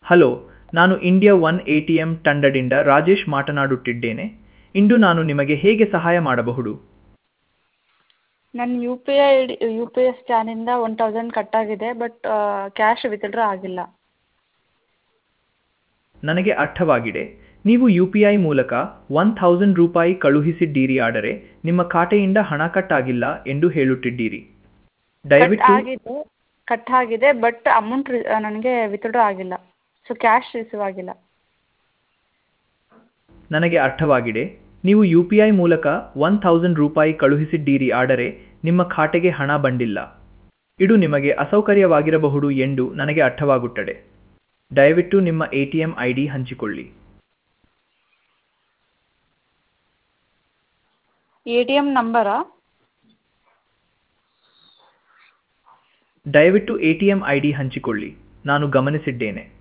hello ನಾನು India one A T M ತಂಡದಿಂದ ರಾಜೇಶ್ ಮಾತನಾಡುತ್ತಿದ್ದೇನೆ ಇಂದು ನಾನು ನಿಮಗೆ ಹೇಗೆ ಸಹಾಯ ಮಾಡಬಹುದು ನನ್ನ U P I U P P ಐ ಸ್ಕ್ಯಾನಿಂದ ಒನ್ ತೌಸಂಡ್ ಕಟ್ಟಾಗಿದೆ ಬಟ್ ಕ್ಯಾಶ್ ವಿತ್ಡ್ರಾ ಆಗಿಲ್ಲ ನನಗೆ ಅರ್ಥವಾಗಿದೆ ನೀವು ಯು ಪಿ ಐ ಮೂಲಕ ಒನ್ ಥೌಸಂಡ್ ರೂಪಾಯಿ ಕಳುಹಿಸಿದ್ದೀರಿ ಆದರೆ ನಿಮ್ಮ ಖಾತೆಯಿಂದ ಹಣ ಕಟ್ ಆಗಿಲ್ಲ ಎಂದು ಹೇಳುತ್ತಿದ್ದೀರಿ ಕಟ್ ದಯವಿಟ್ಟು ಆಗಿದೆ ಕಟ್ ಆಗಿದೆ ಬಟ್ ಅಮೌಂಟ್ ನನಗೆ ವಿತ್ಡ್ರಾ ಆಗಿಲ್ಲ ಸೊ ಕ್ಯಾಶ್ ರಿಸೀವ್ ಆಗಿಲ್ಲ ನನಗೆ ಅರ್ಥವಾಗಿದೆ ನೀವು ಯು ಪಿ ಐ ಮೂಲಕ ಒನ್ ಥೌಸಂಡ್ ರೂಪಾಯಿ ಕಳುಹಿಸಿದ್ದೀರಿ ಆದರೆ ನಿಮ್ಮ ಖಾತೆಗೆ ಹಣ ಬಂದಿಲ್ಲ ಇದು ನಿಮಗೆ ಅಸೌಕರ್ಯವಾಗಿರಬಹುದು ಎಂದು ನನಗೆ ಅರ್ಥವಾಗುತ್ತದೆ ದಯವಿಟ್ಟು ನಿಮ್ಮ A T M I D ಹಂಚಿಕೊಳ್ಳಿ ಎ ಟಿ ಎಮ್ ನಂಬರಾ ದಯವಿಟ್ಟು A T M I D ಹಂಚಿಕೊಳ್ಳಿ ನಾನು ಗಮನಿಸಿದ್ದೇನೆ